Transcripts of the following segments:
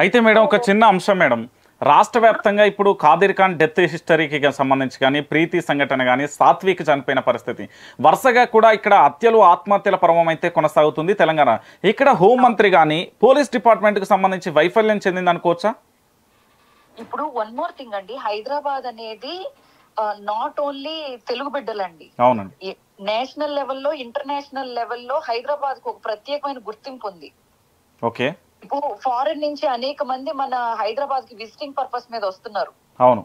అయితే మేడం ఒక చిన్న అంశం మేడం రాష్ట్ర వ్యాప్తంగా ఇప్పుడు కాదిర్ ఖాన్ డెత్ హిస్టరీకి సంబంధించి కానీ ప్రీతి సంఘటన కానీ సాత్విక్ చనిపోయిన పరిస్థితి వరుసగా కూడా ఇక్కడ హత్యలు ఆత్మహత్యల పర్వం అయితే కొనసాగుతుంది తెలంగాణ ఇక్కడ హోంమంత్రి కానీ పోలీస్ డిపార్ట్మెంట్కి సంబంధించి వైఫల్యం చెందింది అనుకోవచ్చా ఇప్పుడు వన్ మోర్ థింగ్ అండి హైదరాబాద్ అనేది నాట్ ఓన్లీ తెలుగు బిడ్డలండి అవునండి నేషనల్ లెవెల్లో ఇంటర్నేషనల్ లెవెల్లో హైదరాబాద్ కు ఒక ప్రత్యేకమైన గుర్తింపు ఉంది ఓకే ఇప్పుడు ఫారెన్ నుంచి అనేక మంది మన హైదరాబాద్ కి విజిటింగ్ పర్పస్ మీద వస్తున్నారు అవును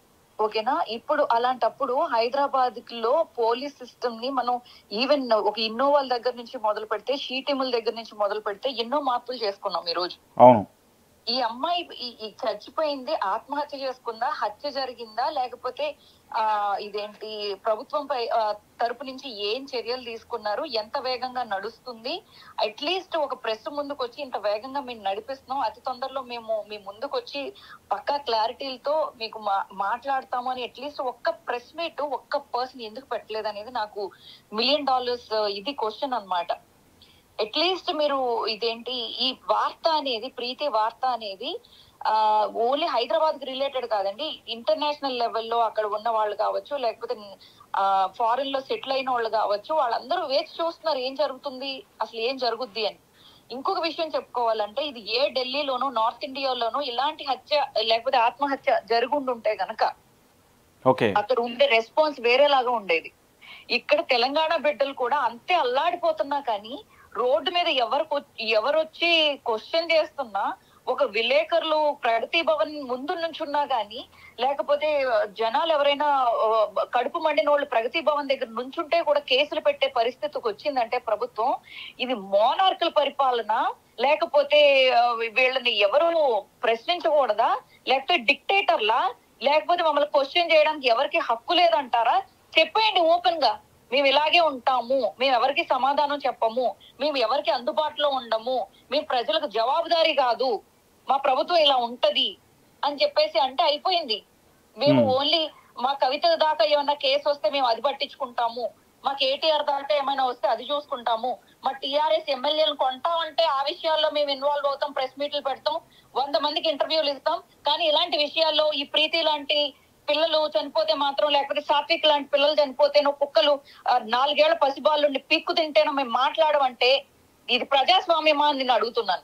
ఓకేనా ఇప్పుడు అలాంటప్పుడు హైదరాబాద్ లో పోలీస్ సిస్టమ్ ని మనం ఈవెన్ ఒక ఇన్నోవాల దగ్గర నుంచి మొదలు పెడితే షీటిముల దగ్గర నుంచి మొదలు పెడితే ఎన్నో మార్పులు చేసుకున్నాం ఈ రోజు అవును ఈ అమ్మాయి ఈ- ఈ చచ్చిపోయింది ఆత్మహత్య చేసుకుందా హత్య జరిగిందా లేకపోతే ఆ ఇదేంటి ప్రభుత్వంపై ఆ, తరపు నుంచి ఏం చర్యలు తీసుకున్నారు ఎంత వేగంగా నడుస్తుంది అట్లీస్ట్ ఒక ప్రెస్ ముందుకు వచ్చి ఇంత వేగంగా మేము నడిపిస్తున్నాం అతి తొందరలో మేము మీ ముందుకు వచ్చి పక్కా క్లారిటీలతో మీకు మా- మాట్లాడతాము అని అట్లీస్ట్ ఒక్క ప్రెస్ మీట్ ఒక్క పర్సన్ ఎందుకు పెట్టలేదు అనేది నాకు మిలియన్ డాలర్స్ ఇది క్వశ్చన్ అన్నమాట అట్లీస్ట్ మీరు ఇదేంటి ఈ వార్త అనేది ప్రీతి వార్త అనేది ఆ ఓన్లీ హైదరాబాద్ కి రిలేటెడ్ కాదండి ఇంటర్నేషనల్ లెవెల్లో అక్కడ ఉన్న వాళ్ళు కావచ్చు లేకపోతే ఆ ఫారెన్ లో సెటిల్ అయిన వాళ్ళు కావచ్చు వాళ్ళందరూ వేచి చూస్తున్నారు ఏం జరుగుతుంది అసలు ఏం జరుగుద్ది అని ఇంకొక విషయం చెప్పుకోవాలంటే ఇది ఏ ఢిల్లీలోనూ నార్త్ ఇండియాలోనూ ఇలాంటి హత్య లేకపోతే ఆత్మహత్య జరుగుండుంటే గనక ఓకే అక్కడ ఉండే రెస్పాన్స్ వేరేలాగా ఉండేది ఇక్కడ తెలంగాణ బిడ్డలు కూడా అంతే అల్లాడిపోతున్నా కానీ రోడ్డు మీద ఎవరు ఎవరు వచ్చి క్వశ్చన్ చేస్తున్నా ఒక విలేకరులు ప్రగతి భవన్ ముందు నుంచున్నా గానీ లేకపోతే జనాలు ఎవరైనా ఆ, కడుపు మండిన వాళ్ళు ప్రగతి భవన్ దగ్గర నుంచుంటే కూడా కేసులు పెట్టే పరిస్థితికి వచ్చిందంటే ప్రభుత్వం ఇది మోనార్కుల పరిపాలన లేకపోతే ఆ, వీళ్ళని ఎవరు ప్రశ్నించకూడదా లేకపోతే డిక్టేటర్లా లేకపోతే మమ్మల్ని క్వశ్చన్ చేయడానికి ఎవరికి హక్కు లేదంటారా చెప్పేయండి ఓపెన్ గా మేము ఇలాగే ఉంటాము మేము ఎవరికి సమాధానం చెప్పము మేము ఎవరికి అందుబాటులో ఉండము మేము ప్రజలకు జవాబుదారీ కాదు మా ప్రభుత్వం ఇలా ఉంటది అని చెప్పేసి అంటే అయిపోయింది మేము Hmm. ఓన్లీ మా కవిత దాకా ఏమన్నా కేసు వస్తే మేము అది పట్టించుకుంటాము మా కేటీఆర్ దాకా ఏమైనా వస్తే అది చూసుకుంటాము మా టీఆర్ఎస్ ఎమ్మెల్యేలను కొంటామంటే ఆ విషయాల్లో మేము ఇన్వాల్వ్ అవుతాం ప్రెస్ మీట్లు పెడతాం వంద మందికి ఇంటర్వ్యూలు ఇస్తాం కానీ ఇలాంటి విషయాల్లో ఈ ప్రీతి లాంటి పిల్లలు చనిపోతే మాత్రం లేకపోతే సాత్విక్ లాంటి పిల్లలు చనిపోతేనో కుక్కలు ఆ, నాలుగేళ్ల పసిబాళ్ళు పీక్కు తింటేనో మేము మాట్లాడమంటే ఇది ప్రజాస్వామ్యమా అని నేను అడుగుతున్నాను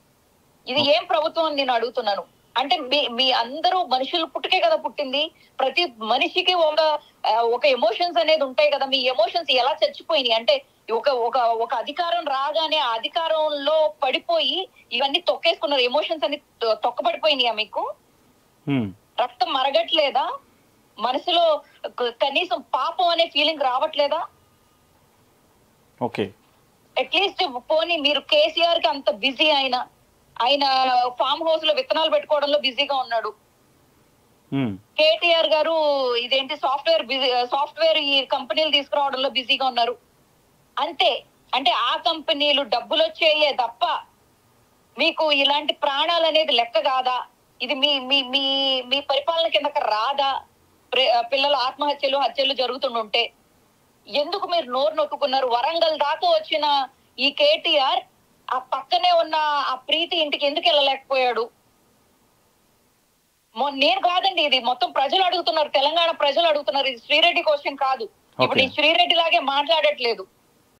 ఇది ఏం ప్రభుత్వం అని నేను అడుగుతున్నాను అంటే మీ మీ అందరూ మనుషులు పుట్టుకే కదా పుట్టింది ప్రతి మనిషికి ఒక ఆ, ఒక ఎమోషన్స్ అనేది ఉంటాయి కదా మీ ఎమోషన్స్ ఎలా చచ్చిపోయినాయి అంటే ఒక ఒక ఒక అధికారం రాగానే ఆ అధికారంలో పడిపోయి ఇవన్నీ తొక్కేసుకున్నారు ఎమోషన్స్ అన్ని తొ- తొక్కబడిపోయినాయా మీకు హ్మ్. రక్తం మరగట్లేదా మనసులో క- కనీసం పాపం అనే ఫీలింగ్ రావట్లేదా ఓకే అట్లీస్ట్ పోనీ మీరు కేసీఆర్ కి అంత బిజీ ఆయన ఆయన ఫామ్ హౌస్ లో విత్తనాలు పెట్టుకోవడంలో బిజీగా ఉన్నాడు హ్మ్. కేటీఆర్ గారు ఇదేంటి సాఫ్ట్వేర్ బిజీ సాఫ్ట్వేర్ ఈ కంపెనీలు తీసుకురావడంలో బిజీగా ఉన్నారు అంతే అంటే ఆ కంపెనీలు డబ్బులు వచ్చేయే తప్ప మీకు ఇలాంటి ప్రాణాలు అనేది లెక్క కాదా ఇది మీ మీ మీ మీ పరిపాలన కిందకి రాదా ప్రే- పిల్లల ఆత్మహత్యలు హత్యలు జరుగుతుండుంటే ఎందుకు మీరు నోరు నొక్కుకున్నారు వరంగల్ దాకా వచ్చిన ఈ కేటీఆర్ ఆ పక్కనే ఉన్న ఆ ప్రీతి ఇంటికి ఎందుకు వెళ్ళలేకపోయాడు మొ- నేను కాదండి ఇది మొత్తం ప్రజలు అడుగుతున్నారు తెలంగాణ ప్రజలు అడుగుతున్నారు ఇది శ్రీరెడ్డి క్వశ్చన్ కాదు ఇప్పుడు Okay. ఈ శ్రీరెడ్డి లాగే మాట్లాడట్లేదు